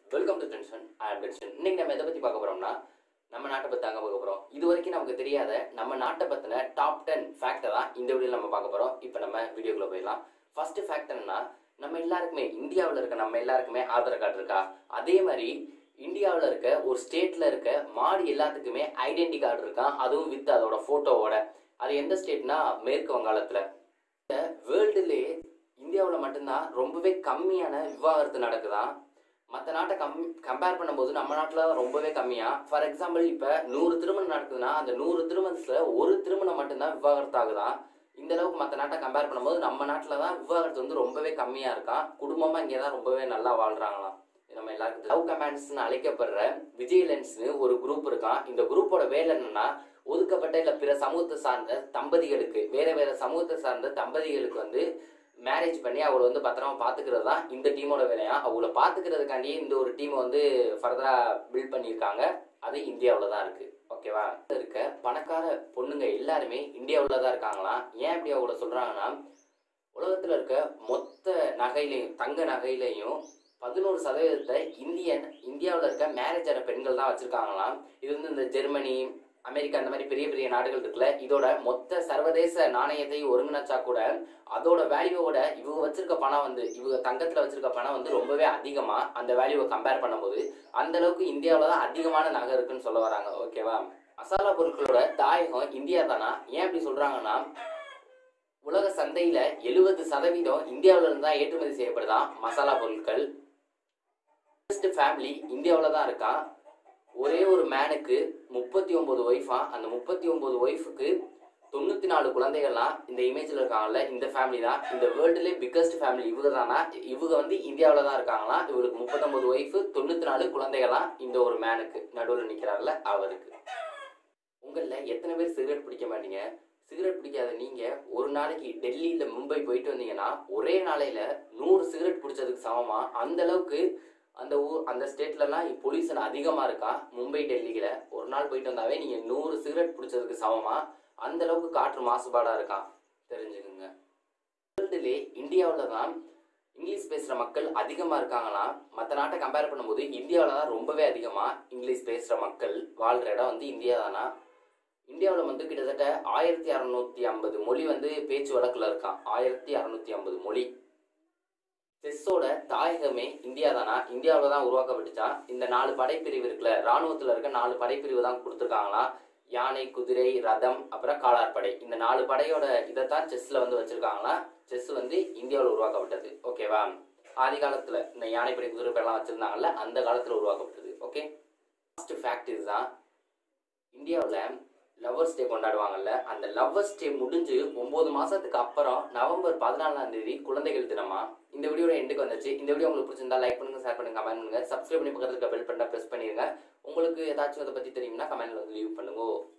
welcome to tension ஐ ஆம் tension இன்னைக்கு நம்ம எதை பற்றி பார்க்க போகிறோம்னா நம்ம நாட்டை பற்றி தாங்க பார்க்க போகிறோம் இது வரைக்கும் நமக்கு தெரியாத நம்ம நாட்டை பற்றின டாப் டென் ஃபேக்டை தான் இந்த வீடியோவில் நம்ம பார்க்க போகிறோம் இப்போ நம்ம வீடியோக்குள்ளே போயிடலாம் ஃபர்ஸ்ட் ஃபேக்ட் என்னன்னா நம்ம எல்லாருக்குமே இந்தியாவில் இருக்க நம்ம எல்லாருக்குமே ஆதார் கார்டு இருக்கா அதே மாதிரி இந்தியாவில் இருக்க ஒரு ஸ்டேட்டில் இருக்க மாடு எல்லாத்துக்குமே ஐடென்டி கார்டு இருக்கான் அதுவும் வித் அதோட ஃபோட்டோவோட அது எந்த ஸ்டேட்னா மேற்கு வங்காளத்தில் வேர்ல்டுலே இந்தியாவில் மட்டும்தான் ரொம்பவே கம்மியான விவாகரத்து நடக்குதாம் மற்ற நாட்டை கம் கம்பேர் பண்ணும்போது நம்ம நாட்டில் ரொம்பவே கம்மியா ஃபார் எக்ஸாம்பிள் இப்போ நூறு திருமணம் நடக்குதுன்னா அந்த நூறு திருமணத்தில் ஒரு திருமணம் மட்டும்தான் விவாகரத்து ஆகுதான் இந்த அளவுக்கு மற்ற நாட்டை கம்பேர் பண்ணும்போது நம்ம நாட்டில் தான் விவாகரத்து வந்து ரொம்பவே கம்மியாக இருக்கான் குடும்பமாக இங்கே தான் ரொம்பவே நல்லா வாழ்கிறாங்களாம் இது நம்ம எல்லாருக்கும் லவ் கமாண்ட்ஸ்னு அழைக்கப்படுற விஜிலன்ஸ்னு ஒரு குரூப் இருக்கான் இந்த குரூப்போட வேலை என்னன்னா ஒதுக்கப்பட்ட இல்லை பிற சமூகத்தை சார்ந்த தம்பதிகளுக்கு வேற வேற சமூகத்தை சார்ந்த தம்பதிகளுக்கு வந்து மேரேஜ் பண்ணி அவளை வந்து பத்திரமா பார்த்துக்கிறது தான் இந்த டீமோட வேலையா அவங்கள பார்த்துக்கிறதுக்காண்டி இந்த ஒரு டீமை வந்து ஃபர்தராக பில்ட் பண்ணியிருக்காங்க அது இந்தியாவில் தான் இருக்குது ஓகேவா இருக்க பணக்கார பொண்ணுங்க எல்லாருமே இந்தியாவில் தான் இருக்காங்களாம் ஏன் இப்படி அவங்கள சொல்கிறாங்கன்னா உலகத்தில் இருக்க மொத்த நகையிலையும் தங்க நகையிலையும் பதினோரு சதவீதத்தை இந்தியன் இந்தியாவில் இருக்க மேரேஜ் ஆன பெண்கள் தான் வச்சுருக்காங்களாம் இது வந்து இந்த ஜெர்மனி அமெரிக்கா அந்த மாதிரி பெரிய பெரிய நாடுகள் இருக்குல்ல இதோட மொத்த சர்வதேச நாணயத்தை ஒருங்கிணைச்சா கூட அதோட வேல்யூவோட இவங்க வச்சிருக்க பணம் வந்து இவங்க தங்கத்தில் வச்சிருக்க பணம் வந்து ரொம்பவே அதிகமாக அந்த வேல்யூவை கம்பேர் பண்ணும்போது அந்த அளவுக்கு இந்தியாவில் தான் அதிகமான நகை இருக்குன்னு சொல்ல வராங்க ஓகேவா மசாலா பொருட்களோட தாயகம் இந்தியா தானா ஏன் அப்படி சொல்றாங்கன்னா உலக சந்தையில எழுபது சதவீதம் இந்தியாவில இருந்து தான் ஏற்றுமதி செய்யப்படுதான் மசாலா பொருட்கள் ஃபேமிலி இந்தியாவில் தான் இருக்கான் ஒரே ஒரு மேனுக்கு முப்பத்தி ஒன்பது ஒய்ஃபா அந்த முப்பத்தி ஒன்பது ஒய்ஃபுக்கு தொண்ணூற்றி நாலு குழந்தைகள்லாம் இந்த இமேஜில் இருக்காங்கல்ல இந்த ஃபேமிலி தான் இந்த வேர்ல்டுலே பிக்கஸ்ட் ஃபேமிலி இவங்க தானா இவங்க வந்து இந்தியாவில் தான் இருக்காங்களாம் இவருக்கு முப்பத்தொம்பது ஒய்ஃபு தொண்ணூற்றி நாலு குழந்தைகள்லாம் இந்த ஒரு மேனுக்கு நடுவில் நிற்கிறாருல அவருக்கு உங்களில் எத்தனை பேர் சிகரெட் பிடிக்க மாட்டீங்க சிகரெட் பிடிக்காத நீங்கள் ஒரு நாளைக்கு டெல்லியில் மும்பை போயிட்டு வந்தீங்கன்னா ஒரே நாளையில் நூறு சிகரெட் பிடிச்சதுக்கு சமமாக அந்த அளவுக்கு அந்த ஊர் அந்த ஸ்டேட்லலாம் பொல்யூஷன் அதிகமாக இருக்கா மும்பை டெல்லியில் ஒரு நாள் போயிட்டு வந்தாவே நீங்கள் நூறு சிகரெட் பிடிச்சதுக்கு சமமாக அந்த அளவுக்கு காற்று மாசுபாடாக இருக்கான் தெரிஞ்சுக்குங்க வேர்ல்டுலே இந்தியாவில் தான் இங்கிலீஷ் பேசுகிற மக்கள் அதிகமாக இருக்காங்களாம் மற்ற நாட்டை கம்பேர் பண்ணும்போது இந்தியாவில் தான் ரொம்பவே அதிகமாக இங்கிலீஷ் பேசுகிற மக்கள் வாழ்கிற இடம் வந்து இந்தியா தானா இந்தியாவில் வந்து கிட்டத்தட்ட ஆயிரத்தி அறநூற்றி ஐம்பது மொழி வந்து பேச்சு வழக்கில் இருக்கான் ஆயிரத்தி அறநூற்றி ஐம்பது மொழி செஸ்ஸோட தாயகமே இந்தியா தானா இந்தியாவில் தான் உருவாக்கப்பட்டுச்சா இந்த நாலு படைப்பிரிவு இருக்குல்ல ராணுவத்தில் இருக்க நாலு படைப்பிரிவு தான் கொடுத்துருக்காங்களாம் யானை குதிரை ரதம் அப்புறம் காலாட்படை இந்த நாலு படையோட இதைத்தான் செஸ்ஸில் வந்து வச்சுருக்காங்களா செஸ் வந்து இந்தியாவில் உருவாக்கப்பட்டது ஓகேவா ஆதி காலத்தில் இந்த யானைப்படை குதிரைப்படைலாம் வச்சுருந்தாங்கல்ல அந்த காலத்தில் உருவாக்கப்பட்டது ஓகே ஃபர்ஸ்ட் ஃபேக்ட் இதுதான் இந்தியாவில் லவ்வர்ஸ் டே கொண்டாடுவாங்கல்ல அந்த லவ்வர்ஸ் டே முடிஞ்சு ஒன்பது மாசத்துக்கு அப்புறம் நவம்பர் பதினாலாம் தேதி குழந்தைகள் தினமா இந்த வீடியோட எண்டுக்கு வந்துச்சு இந்த வீடியோ உங்களுக்கு பிடிச்சிருந்தா லைக் பண்ணுங்க ஷேர் பண்ணுங்க கமெண்ட் பண்ணுங்க சப்ஸ்கிரைப் பண்ணி பக்கத்துல பெல் பட்டனை பிரஸ் பண்ணிருங்க உங்களுக்கு ஏதாச்சும் அதை பத்தி தெரியும்னா கமெண்ட்ல வந்து லீவ் பண்ணுங்க